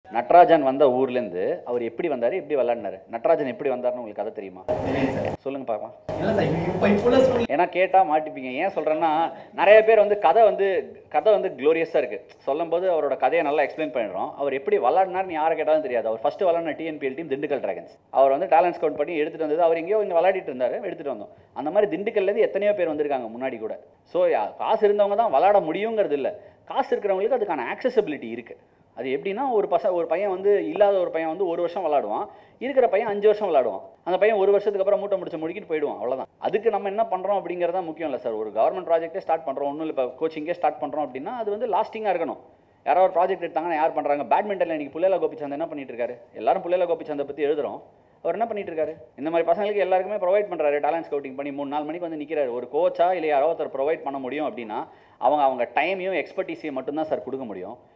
நட்ராஜன் வந்த ஊர்லேருந்து அவர் எப்படி வந்தார் எப்படி விளாட்னாரு நட்ராஜன் எப்படி வந்தாருன்னு உங்களுக்கு கதை தெரியுமா சொல்லுங்க பார்க்கலாம் இல்ல சார் இப்போ இப்போ உள்ள சூழ்நிலை ஏன்னா கேட்டால் மாட்டிப்பீங்க ஏன் சொல்கிறேன்னா நிறைய பேர் வந்து கதை வந்து கதை வந்து க்ளோரியஸாக இருக்குது சொல்லும்போது அவரோட கதையை நல்லா எக்ஸ்பிளைன் பண்ணிடுறோம் அவர் எப்படி விளாட்னார்னு யாரை கேட்டாலும் தெரியாது அவர் ஃபஸ்ட்டு விளாட்ன டிஎன்பிஎல் டீம் திண்டுக்கல் டிராகன்ஸ் அவர் வந்து டேலண்ட் ஸ்கவுட் பண்ணி எடுத்துகிட்டு வந்தது அவர் எங்கேயோ இங்கே விளையாடிட்டு இருந்தார் எடுத்துகிட்டு வந்தோம் அந்த மாதிரி திண்டுக்கல்லேருந்து எத்தனையோ பேர் வந்திருக்காங்க முன்னாடி கூட ஸோ காசு இருந்தவங்க தான் விளாட முடியுங்கிறது இல்லை காசு இருக்கிறவங்களுக்கு அதுக்கான ஆக்சசபிலிட்டி இருக்குது அது எப்படின்னா ஒரு பச ஒரு பையன் வந்து இல்லாத ஒரு பையன் வந்து ஒரு வருஷம் விளாடுவான் இருக்கிற பையன் அஞ்சு வருஷம் விளாடுவான் அந்த பையன் ஒரு வருஷத்துக்கு அப்புறம் மூட்டை முடிச்சு முடிக்கிட்டு போயிடுவான் அவ்வளோதான் அதுக்கு நம்ம என்ன பண்ணுறோம் அப்படிங்கிறதா முக்கியம் இல்லை சார் ஒரு கவர்மெண்ட் ப்ராஜெக்ட்டே ஸ்டார்ட் பண்ணுறோம் ஒன்றும் இல்லை இப்போ கோச்சிங்கே ஸ்டார்ட் பண்ணுறோம் அப்படின்னா அது வந்து லாஸ்டிங்காக இருக்கணும் யாரோ ஒரு ப்ராஜெக்ட் எடுத்தாங்கன்னா யார் பண்ணுறாங்க பேட்மிண்டனில் இன்னைக்கு புள்ளையில கோபிச்சந்த் என்ன பண்ணிட்டு இருக்காரு எல்லாரும் புள்ளையில கோபிச்சந்தை பற்றி எழுதுறோம் அவர் என்ன பண்ணிட்டு இருக்காரு இந்த மாதிரி பசங்களுக்கு எல்லாருக்குமே ப்ரொவைட் பண்ணுறாரு டேலண்ட் ஸ்கவுட்டிங் பண்ணி மூணு நாலு மணிக்கு வந்து நிற்கிறாரு ஒரு கோச்சா இல்லை யாரோ ஒருத்தர் ப்ரொவைட் பண்ண முடியும் அப்படின்னா அவங்க அவங்க டைமையும் எக்ஸ்பர்டீஸையும் மட்டும்தான் சார் கொடுக்க முடியும்